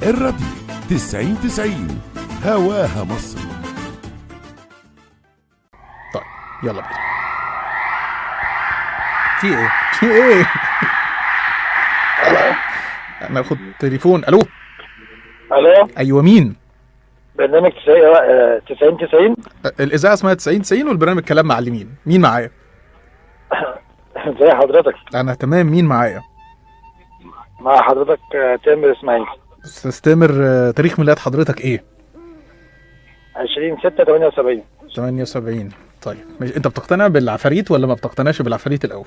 الراديو 90 90 هواها مصر طيب يلا بينا في ايه في ايه ناخد تليفون الو الو ايوه مين برنامج 90 90 الاذاعه اسمها 90 90 والبرنامج كلام معلمين مين معايا ازي حضرتك انا تمام مين معايا مع حضرتك آه، تامر اسماعيل استاذ تامر آه، تاريخ ميلاد حضرتك ايه 20 6 78 78 طيب ماشي. انت بتقتنع بالعفاريت ولا ما بتقتنعش بالعفاريت الاول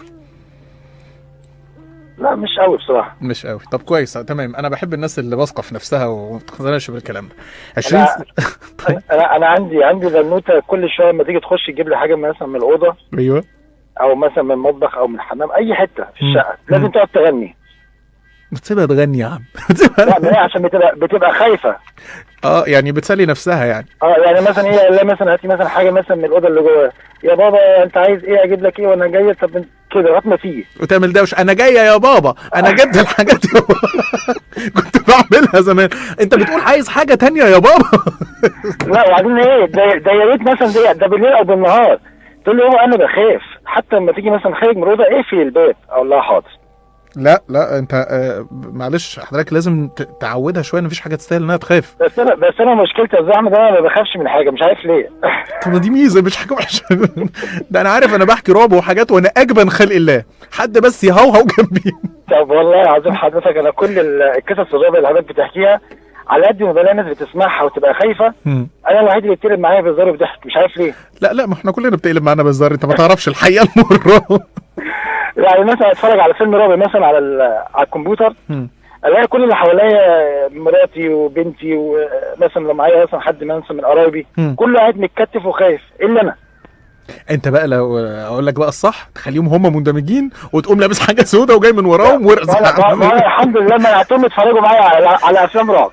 لا مش قوي بصراحه مش قوي طب كويس تمام انا بحب الناس اللي واثقه في نفسها وما بتقتنعش بالكلام ده 20 لا. انا انا عندي عندي بنوته كل شويه لما تيجي تخش تجيب لي حاجه مثلا من الاوضه ايوه او مثلا من المطبخ او من الحمام اي حته في مم. الشقه لازم مم. تقعد تغني بتسيبها تغني يا عم لا ما هي عشان بتبقى بتبقى خايفه اه يعني بتسلي نفسها يعني اه يعني مثلا ايه لا مثلا هاتي مثلا حاجه مثلا من الاوضه اللي جوه يا بابا انت عايز ايه اجيب لك ايه وانا جايه طب انت- كده لغايه ما تيجي وتعمل دوش انا جايه يا بابا انا جبت الحاجات يا بابا. كنت بعملها زمان انت بتقول عايز حاجه تانية يا بابا لا وبعدين ايه ده ده يا ريت مثلا ده, ده بالليل او بالنهار تقول لي هو انا بخاف حتى لما تيجي مثلا خارج من الاوضه اقفل الباب اقول لها حاضر لا لا انت آه معلش حضرتك لازم ت- تعودها شويه ان مفيش حاجه تستاهل انها تخاف بس انا بس انا مشكلتي يا أستاذ احمد انا ما بخافش من حاجه مش عارف ليه طب ما دي ميزه مش حاجه وحشه ده انا عارف انا بحكي رعب وحاجات وانا اجبن خلق الله حد بس يهوهو جنبي طب والله العظيم حضرتك انا كل ال- القصص الرعب اللي حضرتك بتحكيها على قد ما بلاقي ناس بتسمعها وتبقى خايفه مم. انا الوحيد اللي بيتقلب معايا بهزار وبضحك مش عارف ليه لا لا ما احنا كلنا بتقلب معانا بزار انت ما تعرفش الحقيقه المره يعني مثلا اتفرج على فيلم رعب مثلا على ال- على الكمبيوتر مم. الاقي كل اللي حواليا مراتي وبنتي ومثلا لو معايا مثلا حد مثلا من قرايبي مم. كله قاعد متكتف وخايف الا انا انت بقى لو اقول لك بقى الصح تخليهم هم مندمجين وتقوم لابس حاجه سوداء وجاي من وراهم ورقه ما أنا- ما- ما أنا الحمد لله منعتهم يتفرجوا معايا على, على افلام رعب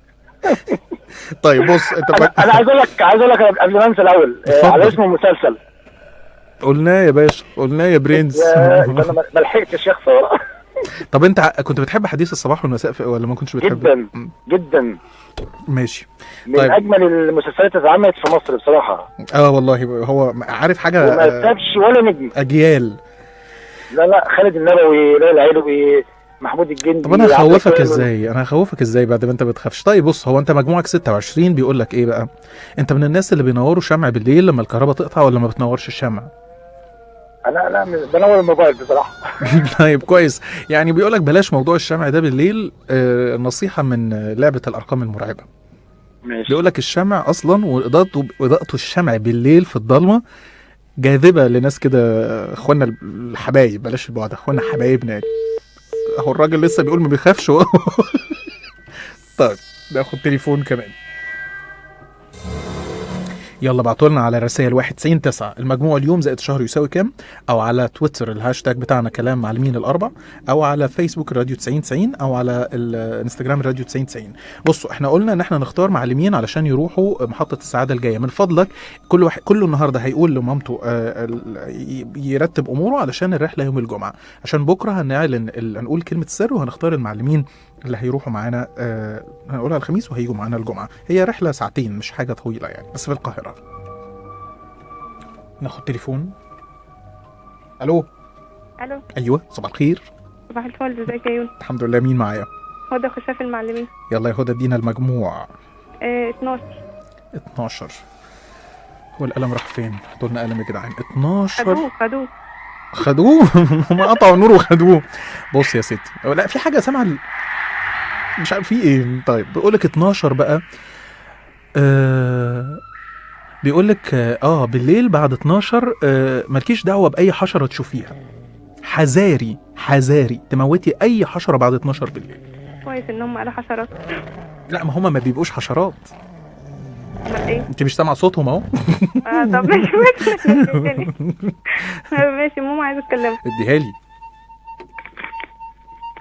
طيب بص انت انا, بقى- أنا عايز اقول لك عايز اقول لك قبل ما انسى الاول آه، اتفضل. على اسم المسلسل قلناه يا باشا قلناه يا برنس يا- ده انا ما ما لحقتش يا خساره طب انت ع- كنت بتحب حديث الصباح والمساء في- ولا ما كنتش بتحب جدا مم. جدا ماشي من طيب. اجمل المسلسلات اللي اتعملت في مصر بصراحه اه والله هو عارف حاجه وما آه، سابش ولا نجم اجيال لا لا خالد النبوي ليلى العلوي محمود الجندي طب انا عبد هخوفك الكريم. ازاي انا هخوفك ازاي بعد ما انت بتخافش طيب بص هو انت مجموعك 26 بيقول لك ايه بقى انت من الناس اللي بينوروا شمع بالليل لما الكهرباء تقطع ولا ما بتنورش الشمع انا انا بنور الموبايل بصراحه طيب كويس يعني بيقول لك بلاش موضوع الشمع ده بالليل آه نصيحه من آه، لعبه الارقام المرعبه ماشي بيقول لك الشمع اصلا واضاءته اضاءته الشمع بالليل في الضلمه جاذبه لناس كده اخوانا الحبايب بلاش البعد اخوانا حبايبنا اهو الراجل لسه بيقول ما بيخافش هو. طيب ناخد تليفون كمان يلا بعتوا لنا على رسائل 1 9 المجموع اليوم زائد شهر يساوي كام او على تويتر الهاشتاج بتاعنا كلام معلمين الاربع او على فيسبوك راديو 90 90 او على الانستجرام راديو 90 90 بصوا احنا قلنا ان احنا نختار معلمين علشان يروحوا محطه السعاده الجايه من فضلك كل واحد كله النهارده هيقول لمامته آه، ال- ي- يرتب اموره علشان الرحله يوم الجمعه عشان بكره هنعلن ال- هنقول كلمه السر وهنختار المعلمين اللي هيروحوا معانا آه، هنقولها الخميس وهيجوا معانا الجمعه هي رحله ساعتين مش حاجه طويله يعني بس في القاهره ناخد تليفون الو الو ايوه صباح الخير صباح الفل ازيك يا يونس الحمد لله مين معايا هدى خشاف المعلمين يلا يا هدى ادينا المجموع اه 12 12 هو القلم راح فين؟ هاتوا لنا قلم يا جدعان 12 خدوه خدوه خدوه هم قطعوا النور وخدوه بص يا ستي لا في حاجه سامعه ال- مش عارف في ايه طيب بيقول لك 12 بقى آه بيقول لك اه بالليل بعد 12 آه مالكيش دعوه باي حشره تشوفيها حذاري حذاري تموتي اي حشره بعد 12 بالليل كويس ان هم قالوا حشرات لا ما هم ما بيبقوش حشرات امال ايه انت مش سامعه صوتهم اهو اه طب ماشي ماشي ماشي ماما عايزه اتكلم اديها لي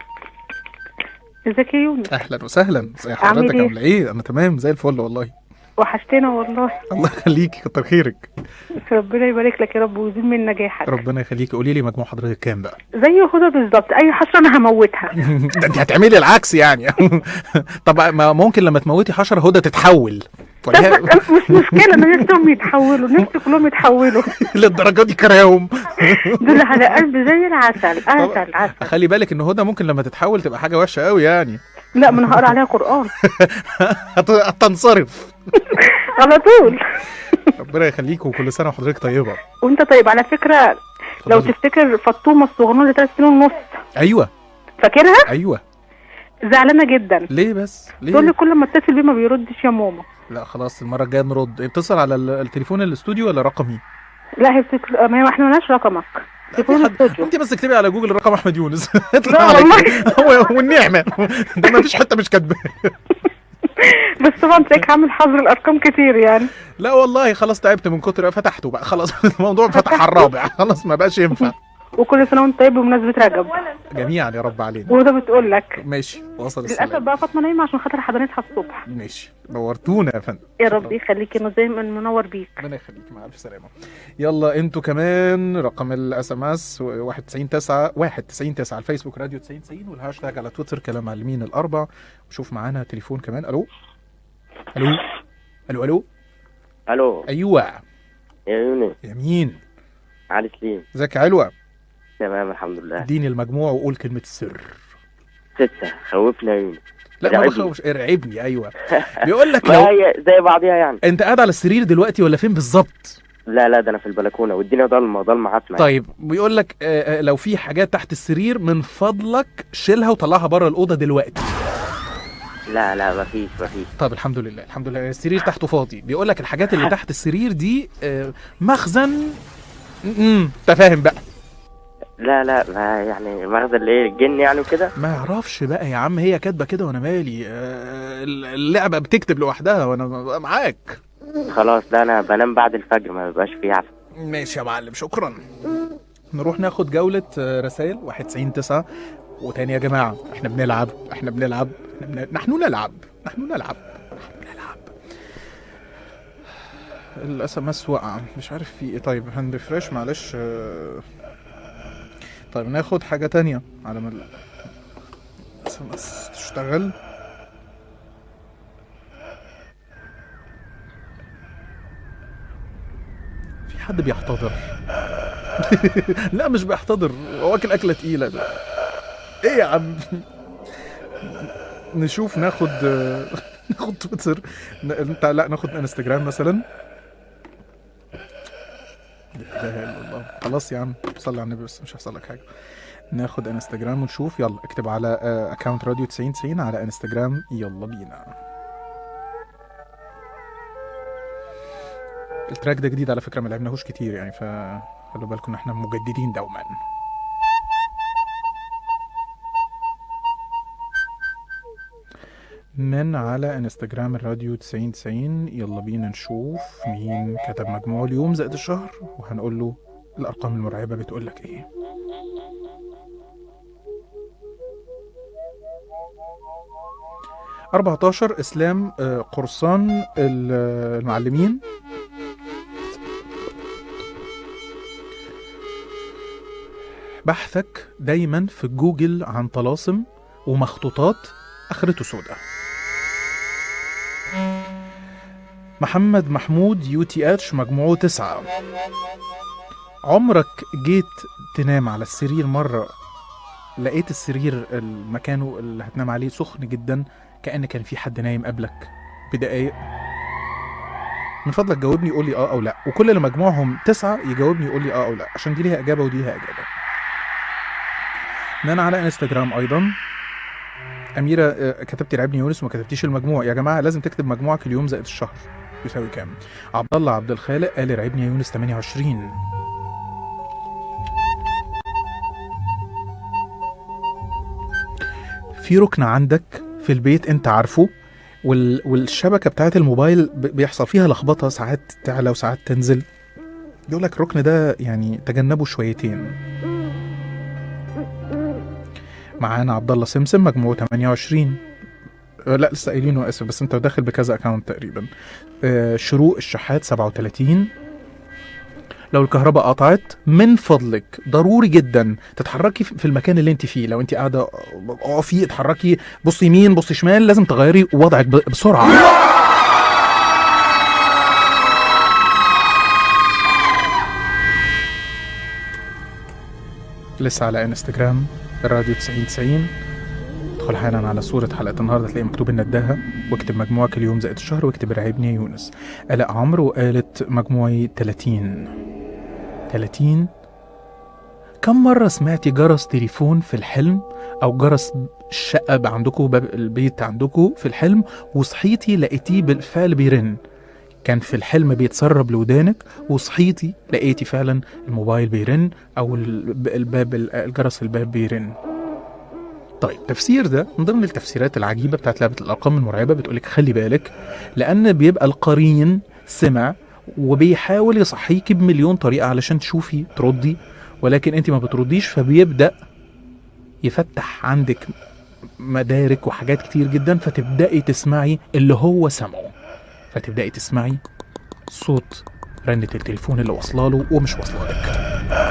ازيك يا يونس اهلا وسهلا زي عامل حضرتك إيه؟ عامله ايه انا تمام زي الفل والله وحشتنا والله الله يخليكي كتر خيرك ربنا يبارك لك يا رب ويزيد من نجاحك ربنا يخليكي قولي لي مجموع حضرتك كام بقى زي هدى بالظبط اي حشره انا هموتها ده انت هتعملي العكس يعني طب ما ممكن لما تموتي حشره هدى تتحول ولا هي- مش مشكله انا نفسهم يتحولوا نفسي كلهم يتحولوا للدرجه دي كراهم دول على قلب زي العسل عسل عسل خلي بالك ان هدى ممكن لما تتحول تبقى حاجه وحشه قوي يعني لا ما انا هقرا عليها قران هت- هتنصرف على طول ربنا يخليك وكل سنه وحضرتك طيبه وانت طيب على فكره لو اتفضلي. تفتكر فطومه الصغنونه اللي ثلاث سنين ونص ايوه فاكرها ايوه زعلانه جدا ليه بس تقول لي ليه كل ما اتصل بيه ما بيردش يا ماما لا خلاص المره الجايه نرد اتصل على ال- التليفون الاستوديو ولا رقمي لا هي بتك... ما هي احنا مالناش رقمك تليفون الاستوديو انت بس اكتبي على جوجل رقم احمد يونس لا اطلع والله. عليك هو والنعمه ده ما فيش حته مش كاتبه بس طبعا تلاقيك عامل حظر الارقام كتير يعني لا والله خلاص تعبت من كتر فتحته بقى خلاص الموضوع فتح على الرابع خلاص ما بقاش ينفع وكل سنه وانت طيب بمناسبه رجب جميعا يا رب علينا وده بتقول لك ماشي وصل للاسف السلام بقى فاطمه نايمه عشان خاطر حضانتها الصبح ماشي نورتونا يا فندم يا رب يخليك انه دايما منور بيك ربنا يخليك مع الف سلامه يلا انتوا كمان رقم الاس ام اس 199 199 على الفيسبوك راديو 9090 والهاشتاج على تويتر كلام معلمين الاربع وشوف معانا تليفون كمان الو الو الو الو الو ايوه يا يونس يا مين علي سليم ازيك يا علوه تمام الحمد لله اديني المجموع وقول كلمه السر ستة خوفنا يا يونس لا ما ارعبني. بخوفش ارعبني ايوه بيقول لك ما لو هي زي بعضيها يعني انت قاعد على السرير دلوقتي ولا فين بالظبط لا لا ده انا في البلكونه والدنيا ضلمه ضلمه عتمه طيب بيقول لك آه، آه، لو في حاجات تحت السرير من فضلك شيلها وطلعها بره الاوضه دلوقتي لا لا مفيش مفيش طب الحمد لله الحمد لله السرير تحته فاضي بيقول لك الحاجات اللي تحت السرير دي آه، مخزن امم انت فاهم بقى لا لا ما يعني مخزن ايه الجن يعني وكده ما يعرفش بقى يا عم هي كاتبه كده وانا مالي آه، اللعبه بتكتب لوحدها وانا ببقى معاك خلاص ده انا بنام بعد الفجر ما بيبقاش فيه عفن ماشي يا معلم شكرا نروح ناخد جولة آه، رسائل 91 9 وتاني يا جماعة احنا بنلعب احنا بنلعب احنا بن... نحن نلعب نحن نلعب نحن نلعب الاس ام اس وقع مش عارف في ايه طيب هنرفرش معلش آه، طيب ناخد حاجة تانية على ما الاس ام اس تشتغل في حد بيحتضر لا مش بيحتضر هو واكل اكله تقيله ايه يا عم نشوف ناخد ناخد تويتر ن- انت لا ناخد انستجرام مثلا لا اله الا الله خلاص يا عم صلي على النبي بس مش هيحصل لك حاجه ناخد انستجرام ونشوف يلا اكتب على اكونت راديو 9090 على انستجرام يلا بينا التراك ده جديد على فكره ما لعبناهوش كتير يعني فخلوا بالكم ان احنا مجددين دوما من على انستجرام الراديو 9090 يلا بينا نشوف مين كتب مجموع اليوم زائد الشهر وهنقول له الارقام المرعبه بتقول لك ايه أربعتاشر إسلام آه، قرصان ال- المعلمين بحثك دايما في جوجل عن طلاسم ومخطوطات اخرته سوداء محمد محمود يو تي اتش مجموعه تسعة عمرك جيت تنام على السرير مرة لقيت السرير المكانه اللي هتنام عليه سخن جدا كأن كان في حد نايم قبلك بدقايق من فضلك جاوبني يقول لي اه او لا وكل اللي مجموعهم تسعة يجاوبني يقول لي اه او لا عشان دي ليها اجابة ودي ليها اجابة ان انا على انستجرام ايضا اميره آه، كتبتي لعبني يونس وما كتبتيش المجموع يا جماعه لازم تكتب مجموعك اليوم زائد الشهر يساوي كام عبد الله عبد الخالق قال لعبني يونس 28 في ركن عندك في البيت انت عارفه وال... والشبكه بتاعت الموبايل ب... بيحصل فيها لخبطه ساعات تعلى وساعات تنزل يقول لك الركن ده يعني تجنبه شويتين معانا عبد الله سمسم مجموعه 28 آه، لا لسه قايلينه اسف بس انت داخل بكذا اكونت تقريبا آه، شروق الشحات 37 لو الكهرباء قطعت من فضلك ضروري جدا تتحركي في المكان اللي انت فيه لو انت قاعده اقفي اتحركي بصي يمين بصي شمال لازم تغيري وضعك ب- بسرعه لسه على انستجرام الراديو 9090 ادخل حالا على صورة حلقة النهاردة تلاقي مكتوب النداهة واكتب مجموعك اليوم زائد الشهر واكتب راعبني يا يونس آلاء عمرو وقالت مجموعي 30 30 كم مرة سمعتي جرس تليفون في الحلم أو جرس الشقة عندكم باب البيت عندكم في الحلم وصحيتي لقيتيه بالفعل بيرن كان في الحلم بيتسرب لودانك وصحيتي لقيتي فعلا الموبايل بيرن أو الب- الباب الجرس الباب بيرن طيب تفسير ده من ضمن التفسيرات العجيبة بتاعت لعبة الأرقام المرعبة بتقولك خلي بالك لأن بيبقى القرين سمع وبيحاول يصحيكي بمليون طريقة علشان تشوفي تردي ولكن انت ما بترديش فبيبدأ يفتح عندك مدارك وحاجات كتير جدا فتبدأي تسمعي اللي هو سمعه فتبدأي تسمعي صوت رنة التليفون اللي واصلاله ومش واصله لك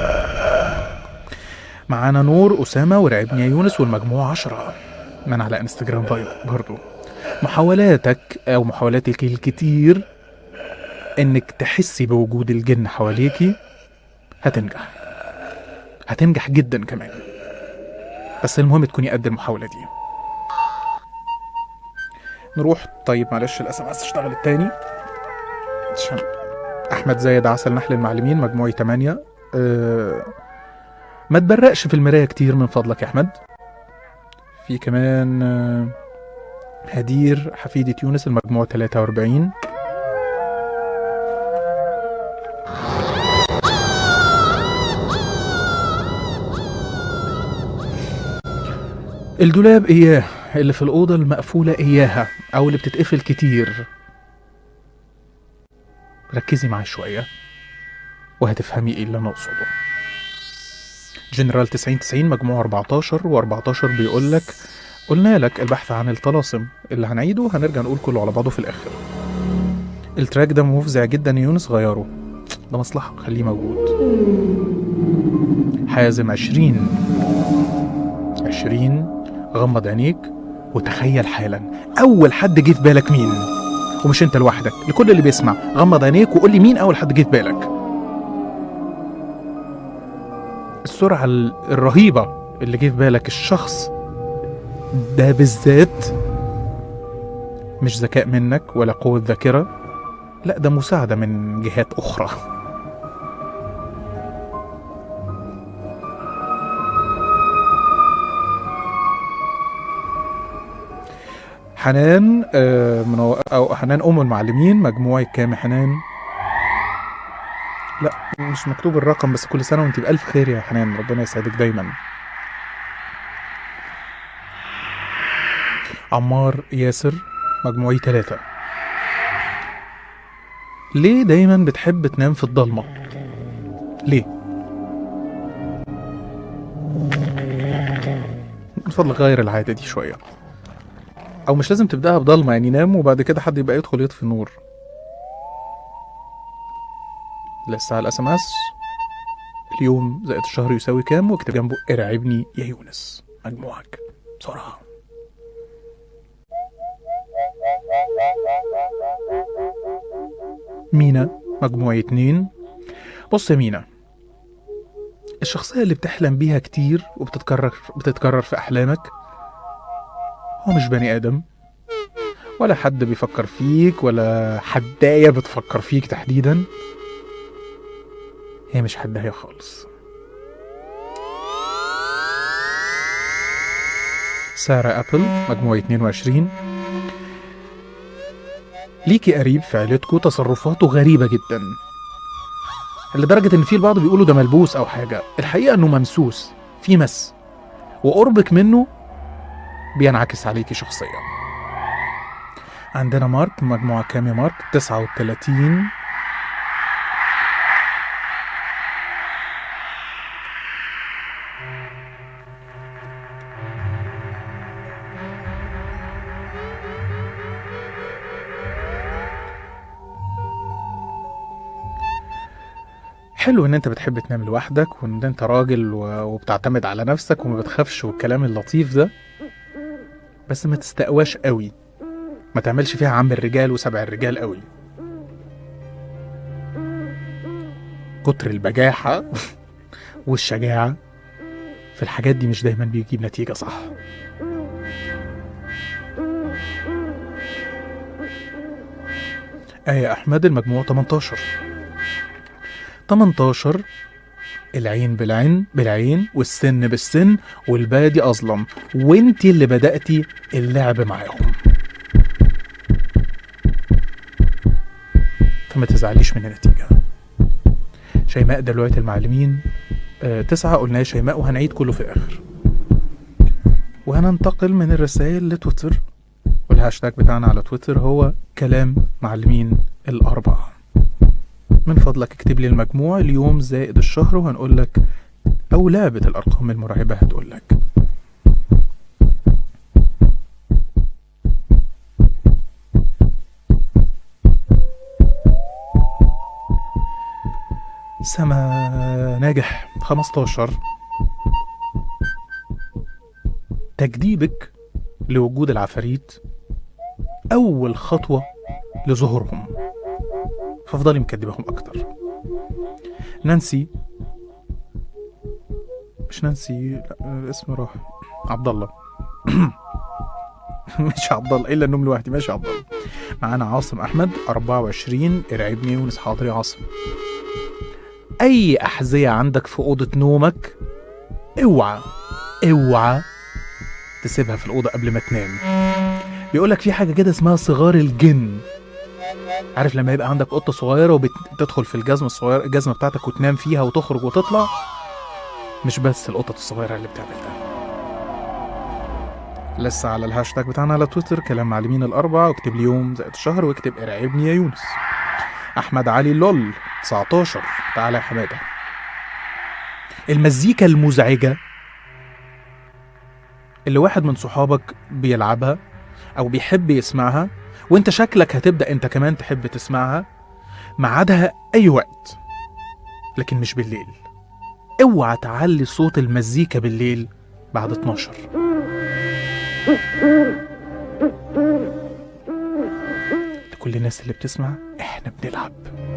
معانا نور أسامة ورعبني يا يونس والمجموعة عشرة من على انستجرام بايو برضو محاولاتك أو محاولاتك الكتير إنك تحسي بوجود الجن حواليكي هتنجح هتنجح جدا كمان بس المهم تكوني قد المحاولة دي نروح طيب معلش الاس ام اس اشتغل التاني عشان احمد زايد عسل نحل المعلمين مجموعي 8 أه ما تبرقش في المرايه كتير من فضلك يا احمد في كمان آه، هدير حفيدة يونس المجموع 43 الدولاب إياه اللي في الأوضة المقفولة إياها أو اللي بتتقفل كتير ركزي معايا شوية وهتفهمي إيه اللي أنا أقصده جنرال 90 90 مجموع 14 و14 بيقول لك قلنا لك البحث عن الطلاسم اللي هنعيده هنرجع نقول كله على بعضه في الآخر التراك ده مفزع جدا يا يونس غيره ده مصلحة خليه موجود حازم 20 20 غمض عينيك وتخيل حالا اول حد جه في بالك مين ومش انت لوحدك لكل اللي بيسمع غمض عينيك وقول لي مين اول حد جه في بالك السرعه ال- الرهيبه اللي جه في بالك الشخص ده بالذات مش ذكاء منك ولا قوه ذاكره لا ده مساعده من جهات اخرى حنان آه، منو... او حنان ام المعلمين مجموعي كام يا حنان لا مش مكتوب الرقم بس كل سنه وانت بالف خير يا حنان ربنا يسعدك دايما عمار ياسر مجموعي ثلاثة ليه دايما بتحب تنام في الضلمة ليه من فضلك غير العادة دي شوية او مش لازم تبداها بضلمه يعني نام وبعد كده حد يبقى يدخل يطفي النور لسه على الاس ام اس اليوم زائد الشهر يساوي كام واكتب جنبه ارعبني يا يونس مجموعك بسرعه مينا مجموعي اتنين بص يا مينا الشخصية اللي بتحلم بيها كتير وبتتكرر بتتكرر في أحلامك هو مش بني آدم ولا حد بيفكر فيك ولا حداية بتفكر فيك تحديدا هي مش حداية خالص سارة أبل مجموعة 22 ليكي قريب في عيلتكوا تصرفاته غريبة جدا لدرجة إن في البعض بيقولوا ده ملبوس أو حاجة الحقيقة إنه ممسوس في مس وقربك منه بينعكس عليكي شخصيا عندنا مارك مجموعة كام يا مارك 39 حلو ان انت بتحب تنام لوحدك وان انت راجل و- وبتعتمد على نفسك وما بتخافش والكلام اللطيف ده بس ما تستقواش قوي ما تعملش فيها عم الرجال وسبع الرجال قوي كتر البجاحة والشجاعة في الحاجات دي مش دايما بيجيب نتيجة صح آية أحمد المجموع 18 18 العين بالعين بالعين والسن بالسن والبادي أظلم وانتي اللي بدأتي اللعب معاهم فما تزعليش من النتيجة شيماء دلوقتي المعلمين آه تسعة قلنا يا شيماء وهنعيد كله في الآخر وهننتقل من الرسائل لتويتر والهاشتاج بتاعنا على تويتر هو كلام معلمين الأربعة من فضلك اكتب لي المجموع اليوم زائد الشهر وهنقول لك أو لعبة الأرقام المرعبة هتقول لك سما ناجح 15 تجديبك لوجود العفاريت أول خطوة لظهورهم فافضلي مكدبهم أكتر نانسي مش نانسي لا اسمه راح عبد الله مش عبد الله الا النوم لوحدي ماشي عبد الله معانا عاصم احمد 24 ارعبني يونس حاضر يا عاصم اي احذيه عندك في اوضه نومك اوعى اوعى تسيبها في الاوضه قبل ما تنام بيقولك في حاجه كده اسمها صغار الجن عارف لما يبقى عندك قطه صغيره وبتدخل في الجزمه الصغيره الجزمه بتاعتك وتنام فيها وتخرج وتطلع مش بس القطط الصغيره اللي بتعمل ده لسه على الهاشتاج بتاعنا على تويتر كلام معلمين الأربعة واكتب لي يوم زائد الشهر واكتب ارعبني يا يونس أحمد علي لول 19 تعالى يا حمادة المزيكا المزعجة اللي واحد من صحابك بيلعبها أو بيحب يسمعها وانت شكلك هتبدأ انت كمان تحب تسمعها ميعادها أي وقت لكن مش بالليل اوعى تعلي صوت المزيكا بالليل بعد 12 لكل الناس اللي بتسمع احنا بنلعب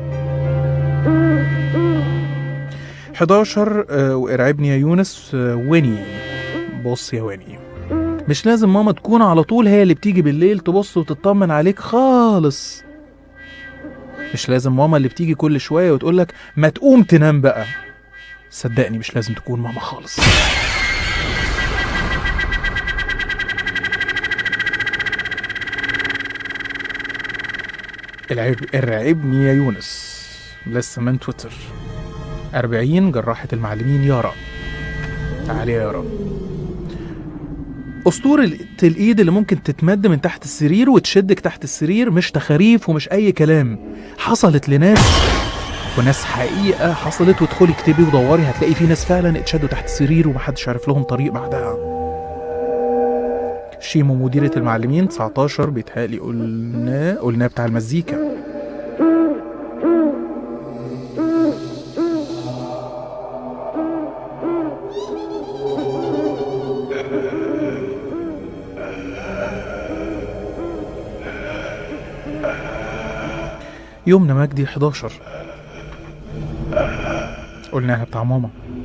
11 آه، وارعبني يا يونس آه، ويني بص يا ويني مش لازم ماما تكون على طول هي اللي بتيجي بالليل تبص وتطمن عليك خالص مش لازم ماما اللي بتيجي كل شوية وتقولك ما تقوم تنام بقى صدقني مش لازم تكون ماما خالص العب ارعبني يا يونس لسه من تويتر 40 جراحة المعلمين يارا تعالي يا يارا أسطورة الإيد اللي ممكن تتمد من تحت السرير وتشدك تحت السرير مش تخاريف ومش أي كلام حصلت لناس وناس حقيقة حصلت وادخلي اكتبي ودوري هتلاقي في ناس فعلا اتشدوا تحت السرير ومحدش عارف لهم طريق بعدها شيمو مديرة المعلمين 19 بيتهيألي قلنا قلنا بتاع المزيكا يومنا مجدي 11 قلناها بتاع ماما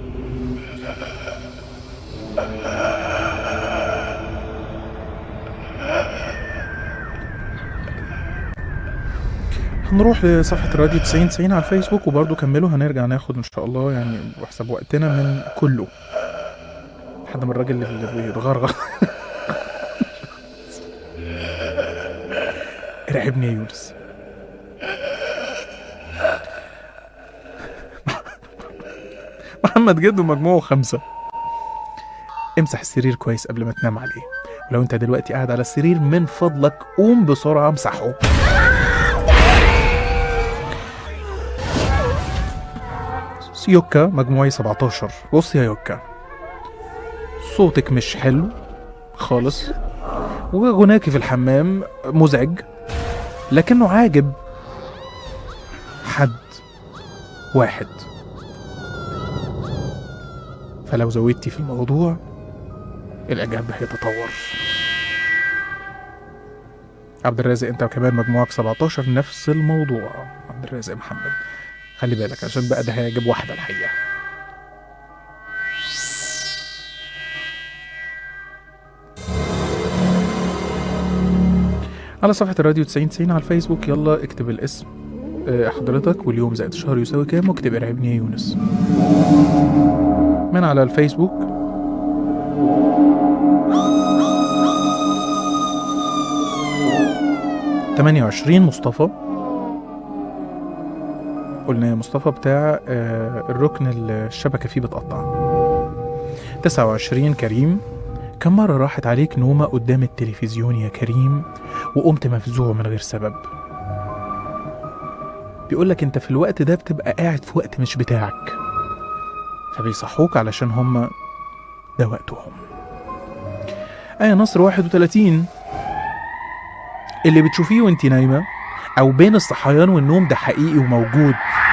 هنروح لصفحة راديو 90 90 على الفيسبوك وبرضه كملوا هنرجع ناخد إن شاء الله يعني بحسب وقتنا من كله لحد ما الراجل اللي بيتغرغر ارعبني يا يونس محمد جد مجموعه خمسة امسح السرير كويس قبل ما تنام عليه ولو انت دلوقتي قاعد على السرير من فضلك قوم بسرعة امسحه يوكا مجموعي 17 بص يا يوكا صوتك مش حلو خالص وغناكي في الحمام مزعج لكنه عاجب حد واحد فلو زودتي في الموضوع الإعجاب هيتطور عبد الرازق انت كمان مجموعك 17 نفس الموضوع عبد الرازق محمد خلي بالك عشان بقى ده هيعجب واحدة الحقيقة على صفحة الراديو 90 90 على الفيسبوك يلا اكتب الاسم آه، حضرتك واليوم زائد الشهر يساوي كام واكتب ارعبني يا يونس من على الفيسبوك تمانية وعشرين مصطفى قلنا يا مصطفى بتاع آه، الركن اللي الشبكة فيه بتقطع تسعة وعشرين كريم كم مرة راحت عليك نومة قدام التلفزيون يا كريم وقمت مفزوع من غير سبب بيقولك انت في الوقت ده بتبقى قاعد في وقت مش بتاعك فبيصحوك علشان هم ده وقتهم آية نصر 31 اللي بتشوفيه وانت نايمة أو بين الصحيان والنوم ده حقيقي وموجود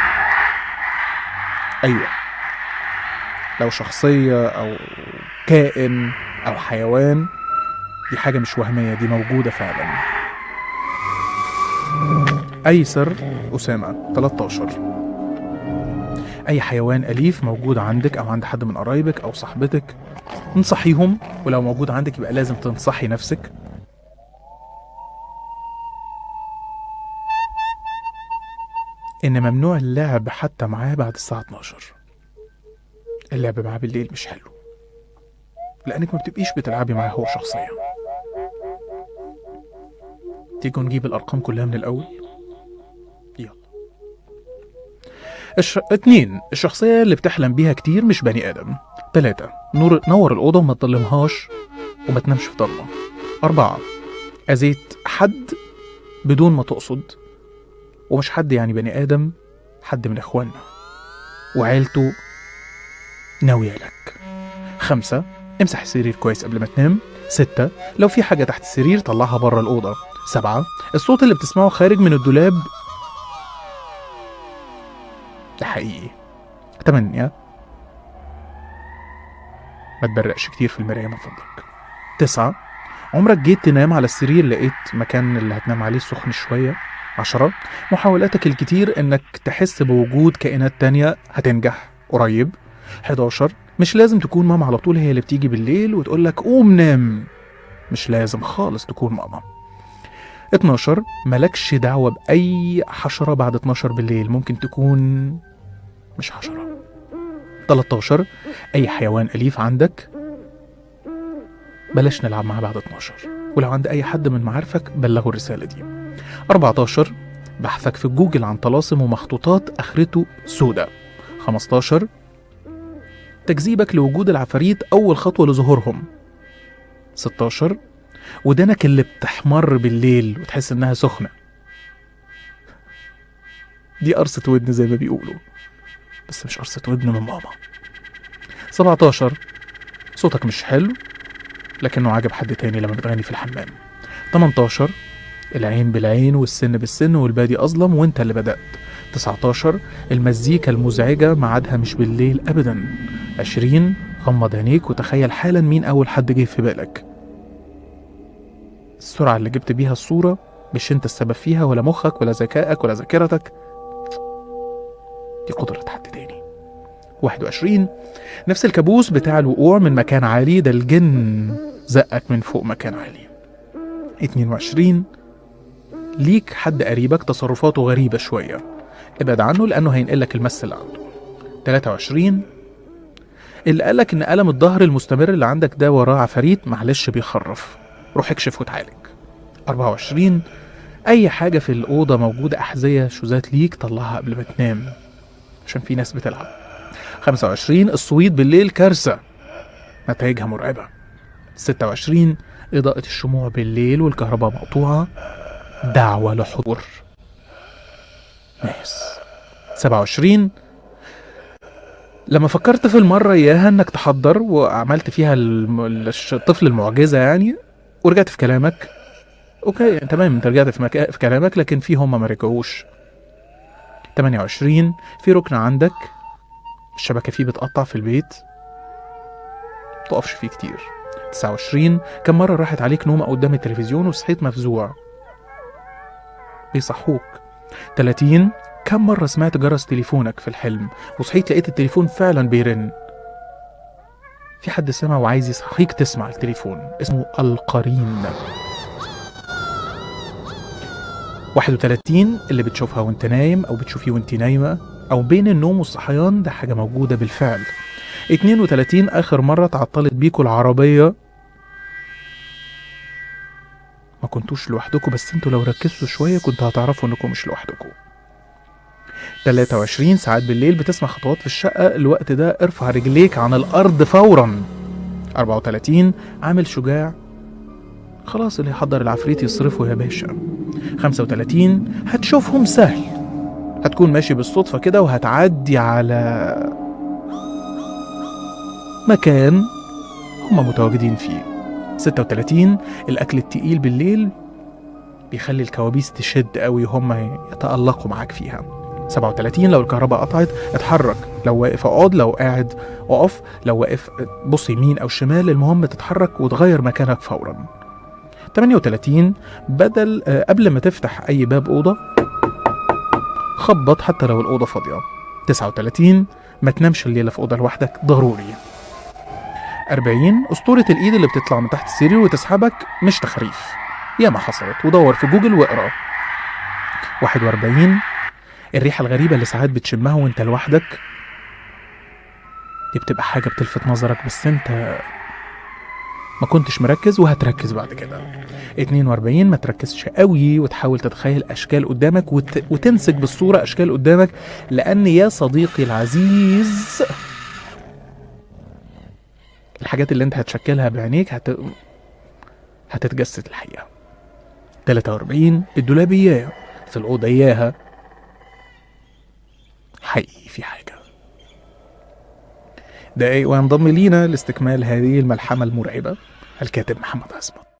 أيوة لو شخصية أو كائن أو حيوان دي حاجة مش وهمية دي موجودة فعلا أيسر أسامة 13 أي حيوان أليف موجود عندك أو عند حد من قرايبك أو صاحبتك انصحيهم ولو موجود عندك يبقى لازم تنصحي نفسك إن ممنوع اللعب حتى معاه بعد الساعة 12 اللعب معاه بالليل مش حلو لأنك ما بتبقيش بتلعبي معاه هو شخصيا تيجوا نجيب الأرقام كلها من الأول يلا الش... اتنين الشخصية اللي بتحلم بيها كتير مش بني آدم تلاتة نور نور الأوضة وما تضلمهاش وما تنامش في ضلمة أربعة أذيت حد بدون ما تقصد ومش حد يعني بني آدم حد من إخواننا وعيلته ناوية لك خمسة امسح السرير كويس قبل ما تنام ستة لو في حاجة تحت السرير طلعها بره الأوضة سبعة الصوت اللي بتسمعه خارج من الدولاب ده حقيقي تمانية ما تبرقش كتير في المراية من فضلك تسعة عمرك جيت تنام على السرير لقيت مكان اللي هتنام عليه سخن شوية عشرة محاولاتك الكتير انك تحس بوجود كائنات تانية هتنجح قريب 11 مش لازم تكون ماما على طول هي اللي بتيجي بالليل وتقولك قوم نام مش لازم خالص تكون ماما 12 ملكش دعوة بأي حشرة بعد 12 بالليل ممكن تكون مش حشرة 13 أي حيوان أليف عندك بلاش نلعب معاه بعد 12 ولو عند أي حد من معارفك بلغوا الرسالة دي 14 بحثك في جوجل عن طلاسم ومخطوطات آخرته سودة 15 تجذيبك لوجود العفاريت أول خطوة لظهورهم 16 ودانك اللي بتحمر بالليل وتحس إنها سخنة دي قرصة ودن زي ما بيقولوا بس مش قرصة ودن من ماما 17 صوتك مش حلو لكنه عجب حد تاني لما بتغني في الحمام 18 العين بالعين والسن بالسن والبادي أظلم وانت اللي بدأت 19 المزيكا المزعجة ميعادها مش بالليل أبدا 20 غمض عينيك وتخيل حالا مين أول حد جه في بالك السرعة اللي جبت بيها الصورة مش انت السبب فيها ولا مخك ولا ذكائك ولا ذاكرتك دي قدرة حد تاني 21 نفس الكابوس بتاع الوقوع من مكان عالي ده الجن زقك من فوق مكان عالي 22 ليك حد قريبك تصرفاته غريبة شوية ابعد عنه لأنه هينقلك المس اللي عنده 23 اللي قالك إن ألم الظهر المستمر اللي عندك ده وراه عفاريت معلش بيخرف روح اكشف وتعالج 24 أي حاجة في الأوضة موجودة أحذية شوزات ليك طلعها قبل ما تنام عشان في ناس بتلعب 25 الصويت بالليل كارثة نتائجها مرعبة 26 إضاءة الشموع بالليل والكهرباء مقطوعة دعوة لحضور ناس 27 لما فكرت في المرة إياها إنك تحضر وعملت فيها الم- الش- الطفل المعجزة يعني ورجعت في كلامك أوكي تمام أنت رجعت في, مكا... في كلامك لكن في هم ما رجعوش 28 في ركن عندك الشبكة فيه بتقطع في البيت تقفش فيه كتير 29 كم مرة راحت عليك نومة قدام التلفزيون وصحيت مفزوع بيصحوك 30 كم مرة سمعت جرس تليفونك في الحلم وصحيت لقيت التليفون فعلا بيرن في حد سمع وعايز يصحيك تسمع التليفون اسمه القرين 31 اللي بتشوفها وانت نايم او بتشوفيه وانت نايمة او بين النوم والصحيان ده حاجة موجودة بالفعل 32 اخر مرة تعطلت بيكوا العربية ما كنتوش لوحدكم بس انتوا لو ركزتوا شوية كنتوا هتعرفوا انكم مش لوحدكم 23 ساعات بالليل بتسمع خطوات في الشقة الوقت ده ارفع رجليك عن الأرض فورا 34 عامل شجاع خلاص اللي يحضر العفريت يصرفه يا باشا 35 هتشوفهم سهل هتكون ماشي بالصدفة كده وهتعدي على مكان هما متواجدين فيه 36 الأكل التقيل بالليل بيخلي الكوابيس تشد قوي وهم يتألقوا معاك فيها 37 لو الكهرباء قطعت اتحرك لو واقف اقعد لو قاعد اقف لو واقف بص يمين او شمال المهم تتحرك وتغير مكانك فورا 38 بدل آه، قبل ما تفتح اي باب اوضه خبط حتى لو الاوضه فاضيه 39 ما تنامش الليله في اوضه لوحدك ضروري 40 اسطوره الايد اللي بتطلع من تحت السرير وتسحبك مش تخريف ياما حصلت ودور في جوجل واقرا 41 الريحة الغريبة اللي ساعات بتشمها وانت لوحدك دي بتبقى حاجة بتلفت نظرك بس انت ما كنتش مركز وهتركز بعد كده 42 ما تركزش قوي وتحاول تتخيل اشكال قدامك وت... وتمسك بالصورة اشكال قدامك لان يا صديقي العزيز الحاجات اللي انت هتشكلها بعينيك هت... هتتجسد الحقيقة 43 الدولاب اياه في الأوضة اياها حقيقي في حاجة دقايق وينضم لينا لاستكمال هذه الملحمة المرعبة الكاتب محمد عصمت